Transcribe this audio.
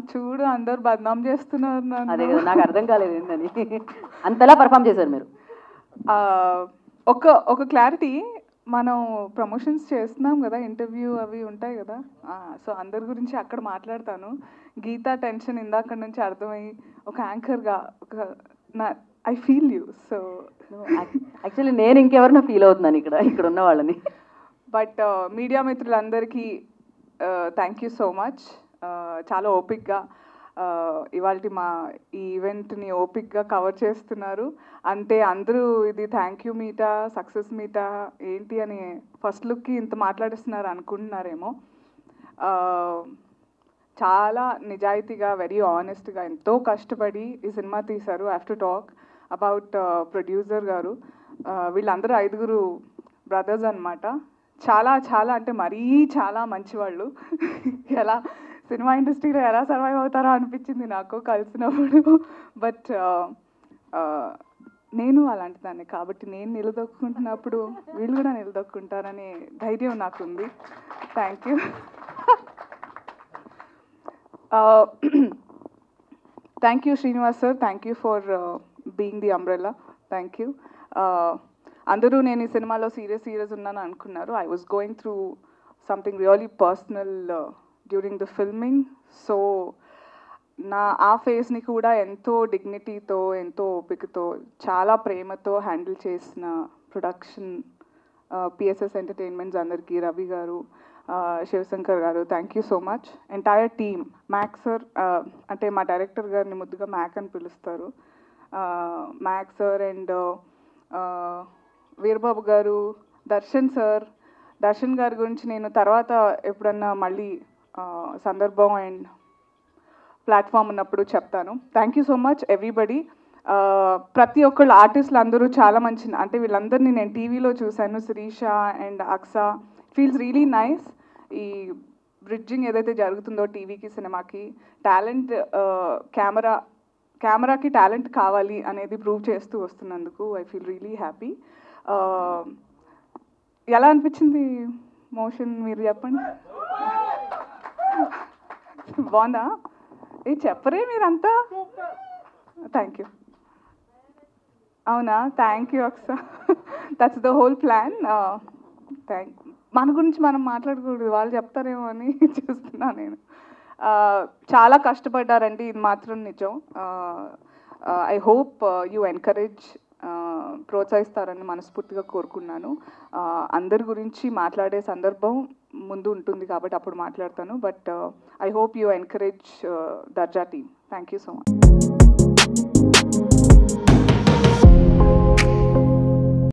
చూడు అందరు బద్నాం చేస్తున్నారు నన్ను. అదే కదా నాకు అర్థం కాలేదు ఏంటని అంతలా పర్ఫామ్ చేశారు మీరు ఆ, ఒక ఒక క్లారిటీ మనం ప్రమోషన్స్ చేస్తున్నాం కదా ఇంటర్వ్యూ అవి ఉంటాయి కదా సో అందరి గురించి అక్కడ మాట్లాడతాను గీతా టెన్షన్ ఇందాక నుంచి అర్థమయ్యి ఒక యాంకర్గా ఒక నా I feel you so actually నేను ఇంకెవరినో ఫీల్ అవుతున్నాను ఇక్కడ ఇక్కడ ఉన్న వాళ్ళని బట్ మీడియా మిత్రులందరికీ థ్యాంక్ యూ సో మచ్ చాలా ఓపిక్గా ఇవాళ మా ఈ ఈవెంట్ని ఓపిక్గా కవర్ చేస్తున్నారు అంటే అందరూ ఇది థ్యాంక్ యూ మీటా సక్సెస్ మీటా ఏంటి అని ఫస్ట్ లుక్కి ఇంత మాట్లాడిస్తున్నారు అనుకుంటున్నారేమో Uh, చాలా నిజాయితీగా వెరీ ఆనెస్ట్గా ఎంతో కష్టపడి ఈ సినిమా తీశారు have to talk about producer గారు Uh, వీళ్ళందరూ ఐదుగురు బ్రదర్స్ అన్నమాట చాలా చాలా అంటే మరీ చాలా మంచివాళ్ళు ఎలా సినిమా ఇండస్ట్రీలో ఎలా సర్వైవ్ అవుతారో అనిపించింది నాకు కలిసినప్పుడు బట్ నేను అలాంటి దాన్ని కాబట్టి నేను నిలదొక్కుంటున్నప్పుడు వీళ్ళు కూడా నిలదొక్కుంటారనే ధైర్యం నాకుంది thank you thank you Srinivas sir thank you for being the umbrella thank you అందరూ నేను ఈ సినిమాలో సీరియస్ సీరియస్ ఉన్నాను అనుకున్నారు I was going through something really personal during the filming so నా ఆ ఫేస్ని కూడా ఎంతో డిగ్నిటీతో ఎంతో ఓపికతో చాలా ప్రేమతో హ్యాండిల్ చేసిన ప్రొడక్షన్ పిఎస్ఎస్ ఎంటర్టైన్మెంట్స్ అందరికీ రవి గారు ఆ, శివశంకర్ గారు thank you so much entire team Mac sir అంటే మా డైరెక్టర్ గారిని ముద్దుగా మ్యాక్ అని పిలుస్తారు మ్యాక్ సార్ అండ్ వీరబాబు గారు దర్శన్ సార్ దర్శన్ గారి గురించి నేను తర్వాత ఎప్పుడన్నా మళ్ళీ ఆ, సందర్భం అండ్ ప్లాట్ఫామ్ ఉన్నప్పుడు చెప్తాను thank you so much everybody ప్రతి ఒక్కళ్ళు ఆర్టిస్టులు అందరూ చాలా మంచి అంటే వీళ్ళందరినీ నేను టీవీలో చూశాను Sirisha and Aksa feels really nice ఈ బ్రిడ్జింగ్ ఏదైతే జరుగుతుందో టీవీకి సినిమాకి టాలెంట్ కెమెరా కెమెరాకి టాలెంట్ కావాలి అనేది ప్రూవ్ చేస్తూ వస్తున్నందుకు ఐ ఫీల్ రియలీ హ్యాపీ ఎలా అనిపించింది మోషన్ మీరు చెప్పండి బాగుందా ఏ చెప్పరే మీరంతా థ్యాంక్ యూ అవునా thank you Aksa that's the whole plan thank మన గురించి మనం మాట్లాడకూడదు వాళ్ళు చెప్తారేమో అని చూస్తున్నా నేను Uh, చాలా కష్టపడ్డారండి ఇది మాత్రం నిజం ఐ హోప్ యూ ఎంకరేజ్ ప్రోత్సహిస్తారని మనస్ఫూర్తిగా కోరుకున్నాను Uh, అందరి గురించి మాట్లాడే సందర్భం ముందు ఉంటుంది కాబట్టి అప్పుడు మాట్లాడతాను but I hope you encourage Darja team thank you so much